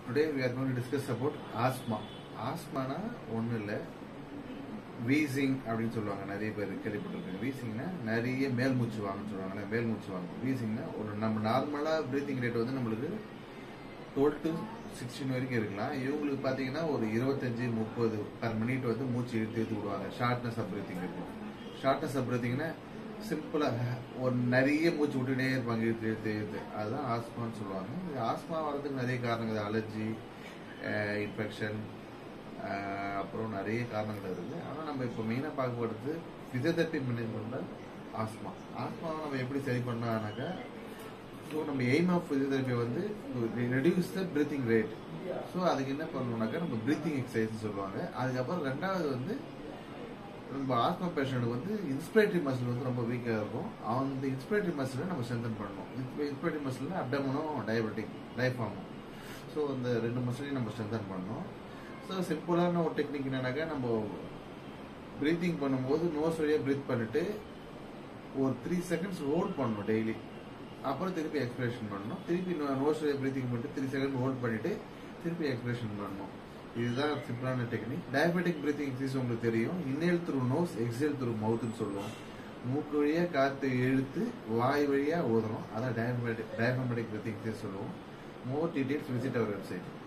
today we are going to discuss about asthma ஆஸ்மானா ஒன்றும் இல்லை வீசிங் அப்படின்னு சொல்லுவாங்க நிறைய பேர் கேள்விப்பட்டிருக்காங்க வீசிங்னா நிறைய மேல் மூச்சு வாங்கன்னு சொல்லுவாங்கல்ல மேல் மூச்சு வாங்கும் வீசிங்னா ஒரு நம்ம நார்மலாக ப்ரீத்திங் ரேட் வந்து நம்மளுக்கு டுவெல் டு சிக்ஸ்டீன் வரைக்கும் இருக்கலாம் இவங்களுக்கு பார்த்தீங்கன்னா ஒரு இருபத்தஞ்சு முப்பது பர் மினிட் வந்து மூச்சு இழுத்து இழுத்து விடுவாங்க ஷார்ட்னஸ் ஆஃப் பிரீத்திங் இருக்கும் ஷார்ட்னஸ் ஆஃப் பிரீத்திங்னா சிம்பிளாக ஒரு நிறைய மூச்சு விட்டுட்டே இருப்பாங்க இழுத்து இழுத்து இழுத்து அதுதான் ஆஸ்மான்னு சொல்லுவாங்க இது ஆஸ்மா வர்றதுக்கு நிறைய காரணங்கள் அலர்ஜி இன்ஃபெக்ஷன் அப்புறம் நிறைய காரணங்கள் இருக்குது ஆனால் நம்ம இப்போ மெயினாக பார்க்க போகிறது ஃபிசியோதெரப்பி மேனேஜ்மெண்ட்டில் ஆஸ்மா ஆஸ்மாவை நம்ம எப்படி சரி பண்ணானாக்கா ஸோ நம்ம எய்ம் ஆஃப் ஃபிசியோதெரப்பி வந்து reduce the breathing rate so அதுக்கு என்ன பண்ணணும்னாக்கா நம்ம பிரீத்திங் எக்ஸசைஸ் சொல்லுவாங்க அதுக்கப்புறம் ரெண்டாவது வந்து நம்ம ஆஸ்மா பேஷண்ட்டுக்கு வந்து இன்ஸ்பிரேட்டரி மசில் வந்து ரொம்ப வீக்காக இருக்கும் அந்த இன்ஸ்பிரேட்டரி மசிலை நம்ம ஸ்ட்ரென்தன் பண்ணணும் இன்ஸ்பிரேட்டரி மசில் அப்டமனும் டயபெட்டிக் டைஃபார்மும் ஸோ அந்த ரெண்டு மசிலையும் நம்ம ஸ்ட்ரென்தன் பண்ணணும் ஸோ சிம்பிளான ஒரு டெக்னிக் என்னன்னாக்கா நம்ம ப்ரீத்திங் பண்ணும்போது நோஸ் வழியாக ப்ரீத் பண்ணிட்டு ஒரு த்ரீ செகண்ட்ஸ் ஹோல்ட் பண்ணணும் டெய்லி அப்புறம் திருப்பி எக்ஸ்பிரேஷன் பண்ணணும் திருப்பி நோஸ் வழியாக ப்ரீத்திங் பண்ணிட்டு த்ரீ செகண்ட் ஹோல்ட் பண்ணிட்டு திருப்பி எக்ஸ்பிரேஷன் பண்ணணும் இதுதான் சிம்பிளான டெக்னிக் டயபெட்டிக் பிரீத்திங் எக்ஸசைஸ் உங்களுக்கு தெரியும் inhale through nose exhale through மவுத்துன்னு சொல்லுவோம் மூக்கு வழியா காற்று இழுத்து வாய் வழியா ஊதணும் அதான் டயபெட்டிக் டயபெட்டிக் பிரீத்திங் எக்ஸசைஸ் சொல்லுவோம் more details visit our website